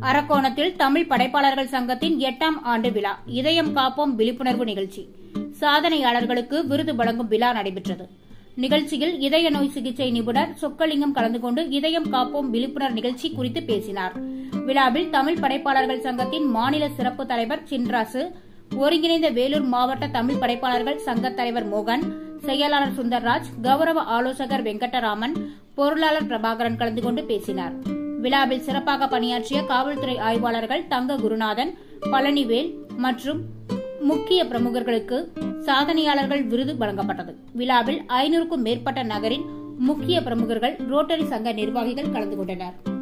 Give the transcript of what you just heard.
அரக்கோணத்தில் தமிழ் படைப்பாளர்கள் சங்கத்தின் எட்டாம் ஆண்டு விழா இதயம் காப்போம் விழிப்புணர்வு நிகழ்ச்சி சாதனையாளர்களுக்கு விருது வழங்கும் விழா நடைபெற்றது நிகழ்ச்சியில் இதய நோய் சிகிச்சை நிபுணர் சொக்கலிங்கம் கலந்து கொண்டு இதயம் காப்போம் விழிப்புணர்வு நிகழ்ச்சி குறித்து பேசினார் விழாவில் தமிழ் படைப்பாளர்கள் சங்கத்தின் மாநில சிறப்பு தலைவர் சின்ராசு ஒருங்கிணைந்த வேலூர் மாவட்ட தமிழ் படைப்பாளர்கள் சங்க தலைவர் மோகன் செயலாளர் சுந்தர்ராஜ் கௌரவ ஆலோசகர் வெங்கடராமன் பொருளாளர் பிரபாகரன் கலந்து கொண்டு பேசினார் விழாவில் சிறப்பாக பணியாற்றிய காவல்துறை ஆய்வாளர்கள் தங்க குருநாதன் பழனிவேல் மற்றும் முக்கிய பிரமுகர்களுக்கு சாதனையாளர்கள் விருது வழங்கப்பட்டது விழாவில் ஐநூறுக்கும் மேற்பட்ட நகரின் முக்கிய பிரமுகர்கள் ரோட்டரி சங்க நிர்வாகிகள் கலந்து கொண்டனர்